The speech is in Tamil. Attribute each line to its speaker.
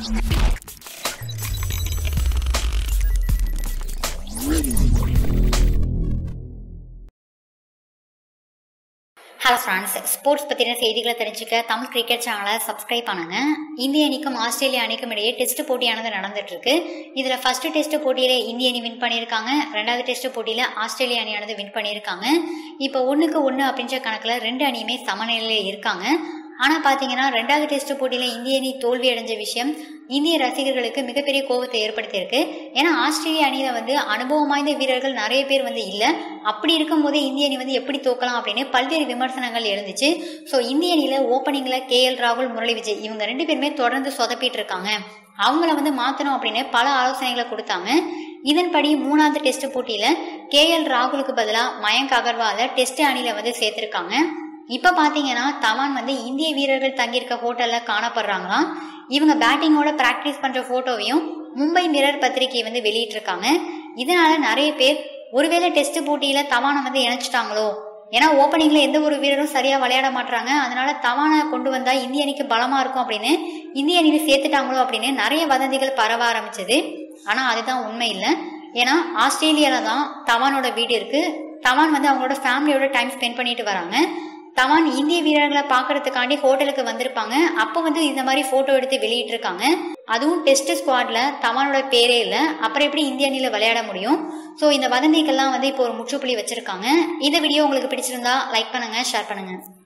Speaker 1: ஹலோ ஃப்ரெண்ட்ஸ் ஸ்போர்ட்ஸ் பற்றின செய்திகளை தெரிஞ்சுக்க தமிழ் கிரிக்கெட் சேனலை சப்ஸ்கிரைப் பண்ணுங்க இந்திய அணிக்கும் ஆஸ்திரேலியா அணிக்கும் இடையே டெஸ்ட் போட்டியானது நடந்துட்டு இருக்கு இதில் ஃபர்ஸ்ட் டெஸ்ட் போட்டியில இந்திய அணி வின் பண்ணியிருக்காங்க ரெண்டாவது டெஸ்ட் போட்டியில ஆஸ்திரேலியா அணியானது வின் பண்ணியிருக்காங்க இப்போ ஒன்றுக்கு ஒன்று அப்படின்ற கணக்கில் ரெண்டு அணியுமே சமநிலையில் இருக்காங்க ஆனால் பார்த்தீங்கன்னா ரெண்டாவது டெஸ்ட் போட்டியில் இந்திய அணி தோல்வி அடைஞ்ச விஷயம் இந்திய ரசிகர்களுக்கு மிகப்பெரிய கோபத்தை ஏற்படுத்தியிருக்கு ஏன்னா ஆஸ்திரேலிய அணியில் வந்து அனுபவம் வாய்ந்த வீரர்கள் நிறைய பேர் வந்து இல்லை அப்படி இருக்கும்போதே இந்திய அணி வந்து எப்படி தோக்கலாம் அப்படின்னு பல்வேறு விமர்சனங்கள் எழுந்துச்சு ஸோ இந்திய அணியில் ஓப்பனிங்கில் கே எல் ராகுல் முரளி விஜய் இவங்க ரெண்டு பேருமே தொடர்ந்து சொதப்பிட்டு இருக்காங்க அவங்கள வந்து மாற்றணும் அப்படின்னு பல ஆலோசனைகளை கொடுத்தாங்க இதன்படி மூணாவது டெஸ்ட் போட்டியில் கே எல் ராகுலுக்கு பதிலாக மயங்க் அகர்வாலை டெஸ்ட் அணியில் வந்து சேர்த்துருக்காங்க இப்போ பார்த்தீங்கன்னா தவான் வந்து இந்திய வீரர்கள் தங்கியிருக்க ஹோட்டலில் காணப்படுறாங்களாம் இவங்க பேட்டிங்கோட ப்ராக்டிஸ் பண்ணுற ஃபோட்டோவையும் மும்பை மிரர் பத்திரிகை வந்து வெளியிட்டிருக்காங்க இதனால நிறைய பேர் ஒருவேளை டெஸ்ட் போட்டியில் தவானை வந்து இணைச்சிட்டாங்களோ ஏன்னா ஓப்பனிங்ல எந்த ஒரு வீரரும் சரியா விளையாட மாட்டாங்க அதனால தவானை கொண்டு வந்தா இந்திய அணிக்கு பலமா இருக்கும் அப்படின்னு இந்திய அணியில சேர்த்துட்டாங்களோ அப்படின்னு நிறைய வதந்திகள் பரவ ஆரம்பிச்சது ஆனா அதுதான் உண்மை இல்லை ஏன்னா ஆஸ்திரேலியால தான் தவானோட வீடு இருக்கு தவான் வந்து அவங்களோட ஃபேமிலியோட டைம் ஸ்பெண்ட் பண்ணிட்டு வராங்க தவான் இந்திய வீரர்களை பார்க்கறதுக்காண்டி ஹோட்டலுக்கு வந்திருப்பாங்க அப்போ வந்து இந்த மாதிரி ஃபோட்டோ எடுத்து வெளியிட்டிருக்காங்க அதுவும் டெஸ்ட் ஸ்குவாட்ல தவானோட பேரே இல்லை அப்புறம் எப்படி இந்திய அணியில் விளையாட முடியும் ஸோ இந்த வதந்திக்கெல்லாம் வந்து இப்போ ஒரு முற்றுப்புள்ளி வச்சிருக்காங்க இந்த வீடியோ உங்களுக்கு பிடிச்சிருந்தா லைக் பண்ணுங்க ஷேர் பண்ணுங்க